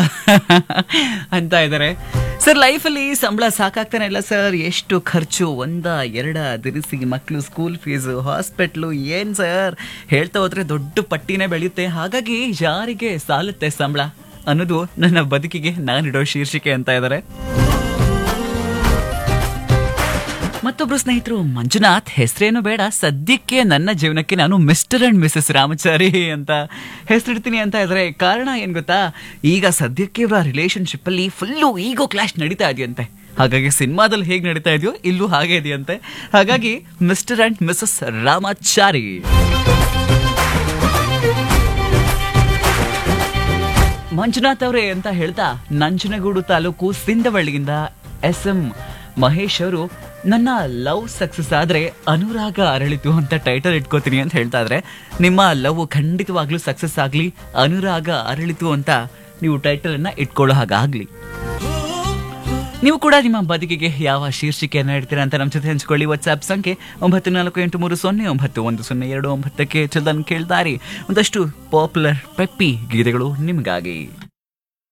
ಅಂತ ಇದ್ದಾರೆ ಸರ್ ಲೈಫಲ್ಲಿ ಸಂಬಳ ಸಾಕಾಗ್ತಾನೆ ಇಲ್ಲ ಸರ್ ಎಷ್ಟು ಖರ್ಚು ಒಂದ ಎರಡ ದಿರಿಸಿ ಮಕ್ಕಳು ಸ್ಕೂಲ್ ಫೀಸು ಹಾಸ್ಪಿಟ್ಲು ಏನ್ ಸರ್ ಹೇಳ್ತಾ ಹೋದ್ರೆ ದೊಡ್ಡ ಪಟ್ಟಿನೇ ಬೆಳೆಯುತ್ತೆ ಹಾಗಾಗಿ ಯಾರಿಗೆ ಸಾಲುತ್ತೆ ಸಂಬಳ ಅನ್ನೋದು ನನ್ನ ಬದುಕಿಗೆ ನಾನಿಡೋ ಶೀರ್ಷಿಕೆ ಅಂತ ಇದ್ದಾರೆ ಮತ್ತೊಬ್ರು ಸ್ನೇಹಿತರು ಮಂಜುನಾಥ್ ಹೆಸರೇನು ಬೇಡ ಸದ್ಯಕ್ಕೆ ನನ್ನ ಜೀವನಕ್ಕೆ ನಾನು ಮಿಸ್ಟರ್ ಅಂಡ್ ಮಿಸಸ್ ರಾಮಚಾರಿ ಅಂತ ಹೆಸರಿಡ್ತೀನಿ ಅಂತ ಇದ್ರೆ ಕಾರಣ ಏನ್ ಗೊತ್ತಾ ಈಗ ಸದ್ಯಕ್ಕೆ ಇವರ ರಿಲೇಶನ್ಶಿಪ್ ಅಲ್ಲಿ ಫುಲ್ಲು ಈಗೋ ಕ್ಲಾಶ್ ನಡೀತಾ ಇದೆಯಂತೆ ಹಾಗಾಗಿ ಸಿನಿಮಾದಲ್ಲಿ ಹೇಗೆ ನಡೀತಾ ಇದೆಯೋ ಇಲ್ಲೂ ಹಾಗೆ ಇದೆಯಂತೆ ಹಾಗಾಗಿ mister and missus Ramachari Manjunath ಅವರೇ ಅಂತ ಹೇಳ್ತಾ ನಂಜನಗೂಡು ತಾಲೂಕು ಸಿಂಧವಳ್ಳಿಯಿಂದ ಎಸ್ ಎಂ ಮಹೇಶ್ ಅವರು ನನ್ನ ಲವ್ ಸಕ್ಸಸ್ ಆದ್ರೆ ಅನುರಾಗ ಅರಳಿತು ಅಂತ ಟೈಟಲ್ ಇಟ್ಕೋತೀನಿ ಅಂತ ಹೇಳ್ತಾ ಇದ್ರೆ ನಿಮ್ಮ ಲವ್ ಖಂಡಿತವಾಗ್ಲೂ ಸಕ್ಸಸ್ ಆಗ್ಲಿ ಅನುರಾಗ ಅರಳಿತು ಅಂತ ನೀವು ಟೈಟಲ್ ಅನ್ನ ಇಟ್ಕೊಳ್ಳೋ ಹಾಗಾಗ್ಲಿ ನೀವು ಕೂಡ ನಿಮ್ಮ ಬದುಕಿಗೆ ಯಾವ ಶೀರ್ಷಿಕೆಯನ್ನು ಇಡ್ತೀರಾ ಅಂತ ನಮ್ಮ ಜೊತೆ ಹಂಚ್ಕೊಳ್ಳಿ ವಾಟ್ಸ್ಆಪ್ ಸಂಖ್ಯೆ ಒಂಬತ್ತು ನಾಲ್ಕು ಎಂಟು ಮೂರು ಸೊನ್ನೆ ಒಂಬತ್ತು ಒಂದು ಸೊನ್ನೆ ಎರಡು ಒಂಬತ್ತಕ್ಕೆ ಚಂದನ್ ಕೇಳ್ತಾರಿ ಒಂದಷ್ಟು ಪಾಪ್ಯುಲರ್ ಪೆಪ್ಪಿ ಗೀತೆಗಳು ನಿಮಗಾಗಿ